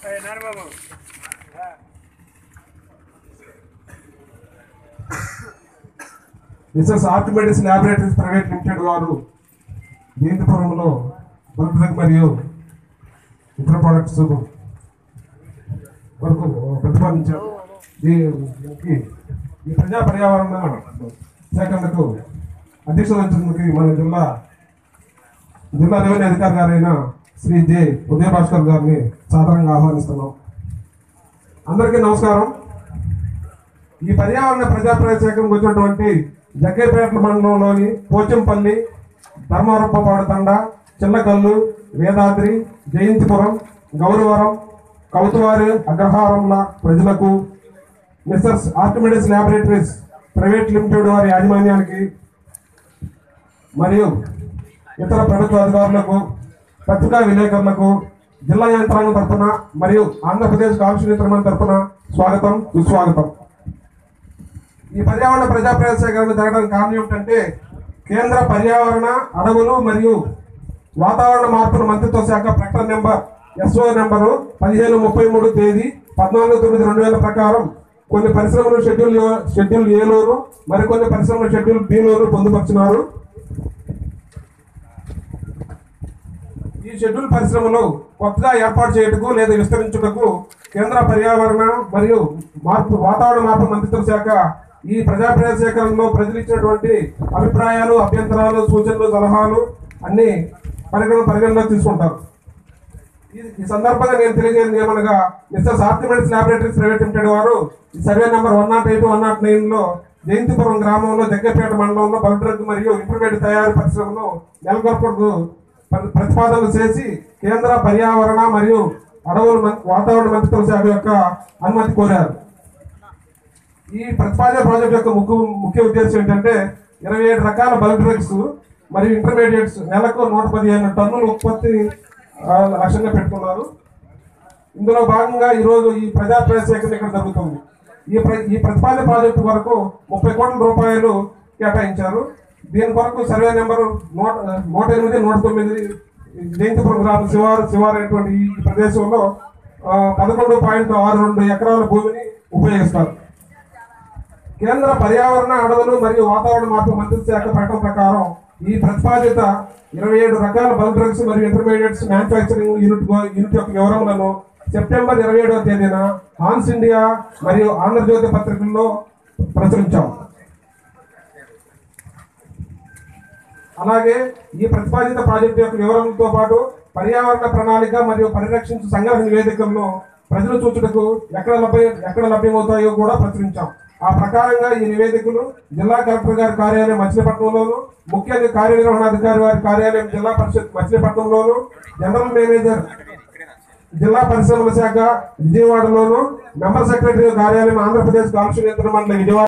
missus Archimedes laboratories private limited వారు దీంతపురంలో bulk drug మరియు ఇతర ప్రొడక్ట్స్ వరకు ప్రతిపాదించారు ఈ- దీనికి ఈ ప్రజా పర్యావరణ శాఖలకు అధ్యక్షత వహించినందుకు మన జిల్లా జిల్లా రెవెన్యూ అధికారి గారైన శ్రీ జె ఉదయ భాస్కర్ గారిని సాధారణంగా ఆహ్వానిస్తున్నాం అందరికీ నమస్కారం ఈ పర్యావరణ ప్రజా ప్రవేశకం వచ్చినటువంటి జగ్గేపేట మండలంలోని పోచంపల్లి ధర్మవరపపాడు తండ చిల్లకల్లు వేదాద్రి జయంతిపురం గౌరవరం కౌతువారి అగ్రహారంల ప్రజలకు Messrs Archimedes laboratories private limited వారి యాజమాన్యానికి మరియు ఇతర ప్రభుత్వ అధికారులకు పత్రికా విలేకరులకు జిల్లా యంత్రాంగం తరఫున మరియు ఆంధ్రప్రదేశ్ కాలుష్య నియంత్రణ తరఫున స్వాగతం సుస్వాగతం ఈ పర్యావరణ ప్రజా సేకరణ జరగడానికి కారణం ఏమిటంటే కేంద్ర పర్యావరణ అడవులు మరియు వాతావరణ మార్పుల మంత్రిత్వ శాఖ ప్రకటన నెంబర్ ఎస్ఓ నెంబరు పదిహేను ముప్పై మూడు తేదీ పద్నాలుగు తొమ్మిది రెండు వేల ప్రకారం కొన్ని పరిశ్రమలు షెడ్యూల్ ఏ- షెడ్యూల్ ఏలోను మరికొన్ని పరిశ్రమలు షెడ్యూల్ బిలోను పొందుపరిచినారు ఈ షెడ్యూల్ పరిశ్రమలు కొత్తగా ఏర్పాటు చేయుటకు లేదా విస్తరించుటకు కేంద్ర పర్యావరణ మరియు మార్పు వాతావరణ మార్పు మంత్రిత్వ శాఖ ఈ ప్రజా ప్రజా సేకరణలో ప్రజలు ఇచ్చినటువంటి అభిప్రాయాలు అభ్యంతరాలు సూచనలు సలహాలు అన్ని పరిగణ పరిగణలోకి తీసుకుంటారు ఈ- ఈ సందర్భంగా నేను తెలియజేది ఏమనగా Messrs Archimedes laboratories private limited వారు ఈ survey number one not eight one not nine లో జయంతిపురం గ్రామంలో జగ్గపేట మండలంలో బల్క్ డ్రగ్ మరియు ఇంటర్మీడియట్ తయారీ పరిశ్రమను నెలకొల్పకు ప్ర- ప్రతిపాదనలు చేసి కేంద్ర పర్యావరణ మరియు అడవుల మం- వాతావరణ మంత్రిత్వ శాఖ యొక్క అనుమతి కోరారు ఈ ప్రతిపాదన ప్రాజెక్ట్ యొక్క ముఖ్య ముఖ్య ఉద్దేశం ఏంటంటే ఇరవై ఏడు రకాల బల్క్ డ్రగ్స్ మరియు ఇంటర్మీడియట్స్ నెలకు నూట పదిహేను టన్నుల ఉత్పత్తి ఆ, లక్ష్యంగా పెట్టుకున్నారు ఇందులో భాగంగా ఈరోజు ఈ ప్రజా సేకరణ ఇక్కడ జరుగుతుంది ఈ ప్ర ఈ ప్రతిపాదన ప్రాజెక్టు వరకు ముప్పై కోట్ల రూపాయలు కేటాయించారు దీని కొరకు సర్వే నెంబరు నూట నూట ఎనిమిది నూట తొమ్మిది జయంతిపురం గ్రామం శివారు శివారు అనేటువంటి ఈ ప్రదేశంలో ఆ, పదకొండు పాయింట్ ఆరు రెండు ఎకరాల భూమిని ఉపయోగిస్తారు కేంద్ర పర్యావరణ అడవులు మరియు వాతావరణ మార్పు మంత్రిత్వ శాఖ ప్రకటన ప్రకారం ఈ ప్రతిపాదిత ఇరవై ఏడు రకాల బల్క్ డ్రగ్స్ మరియు ఇంటర్మీడియట్స్ మ్యానుఫ్యాక్చరింగ్ యూనిట్ గో- యూనిట్ యొక్క వివరములను సెప్టెంబర్ ఇరవై ఏడవ తేదీన హాన్స్ ఇండియా మరియు ఆంధ్రజ్యోతి పత్రికల్లో ప్రచురించాం అలాగే ఈ ప్రతిపాదిత ప్రాజెక్టు యొక్క వివరాలతో పాటు పర్యావరణ ప్రణాళిక మరియు పరిరక్షించు సంగ్రహ నివేదికలను ప్రజలు చూచుటకు ఎక్కడ లభ్య ఎక్కడ లభ్యమవుతాయో కూడా ప్రచురించాం ఆ ప్రకారంగా ఈ నివేదికలు జిల్లా కలెక్టర్ గారి కార్యాలయం మచిలీపట్నంలోను ముఖ్య కార్యనిర్వహణాధికారి వారి కార్యాలయం జిల్లా పరిషత్ మచిలీపట్నంలోను జనరల్ మేనేజర్ జిల్లా పరిశ్రమల శాఖ విజయవాడలోను మెంబర్ సెక్రటరీ కార్యాలయం ఆంధ్రప్రదేశ్ కాలుష్య నియంత్రణ మండలి విజయవాడ